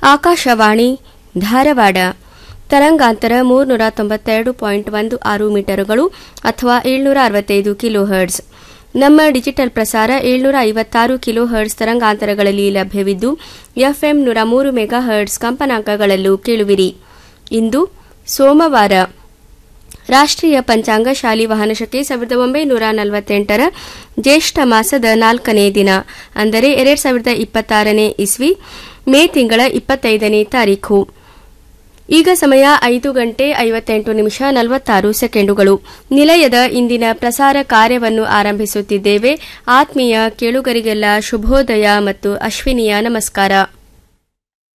ಆಕಾಶವಾಣಿ ಧಾರವಾಡ ತರಂಗಾಂತರ ಮೂರ್ನೂರ ತೊಂಬತ್ತೆರಡು ಪಾಯಿಂಟ್ ಒಂದು ಆರು ಮೀಟರುಗಳು ಅಥವಾ ಏಳ್ನೂರ ಅರವತ್ತೈದು ಕಿಲೋ ಹರ್ಟ್ಸ್ ನಮ್ಮ ಡಿಜಿಟಲ್ ಪ್ರಸಾರ ಏಳ್ನೂರ ಐವತ್ತಾರು ಕಿಲೋ ಹರ್ಟ್ಸ್ ತರಂಗಾಂತರಗಳಲ್ಲಿ ಲಭ್ಯವಿದ್ದು ಎಫ್ಎಂ ನೂರ ಮೂರು ಮೆಗಾ ಹರ್ಟ್ಸ್ ಕಂಪನಾಂಕಗಳಲ್ಲೂ ಕೇಳುವಿರಿ ಇಂದು ಸೋಮವಾರ ರಾಷ್ಟ್ರೀಯ ಪಂಚಾಂಗ ಶಾಲಿ ವಾಹನಶಕೆ ಸಾವಿರದ ಒಂಬೈನೂರ ನಲವತ್ತೆಂಟರ ಜ್ಯೇಷ್ಠ ಮಾಸದ ನಾಲ್ಕನೇ ದಿನ ಅಂದರೆ ಎರಡ್ ಸಾವಿರದ ಇಪ್ಪತ್ತಾರನೇ ಇಸ್ವಿ ಮೇ ತಿಂಗಳ ಇಪ್ಪತ್ತೈದನೇ ತಾರೀಖು ಈಗ ಸಮಯ ಐದು ಗಂಟೆ ಐವತ್ತೆಂಟು ನಿಮಿಷ ನಲವತ್ತಾರು ಸೆಕೆಂಡುಗಳು ನಿಲಯದ ಇಂದಿನ ಪ್ರಸಾರ ಕಾರ್ಯವನ್ನು ಆರಂಭಿಸುತ್ತಿದ್ದೇವೆ ಆತ್ಮೀಯ ಕೇಳುಗರಿಗೆಲ್ಲ ಶುಭೋದಯ ಮತ್ತು ಅಶ್ವಿನಿಯ ನಮಸ್ಕಾರ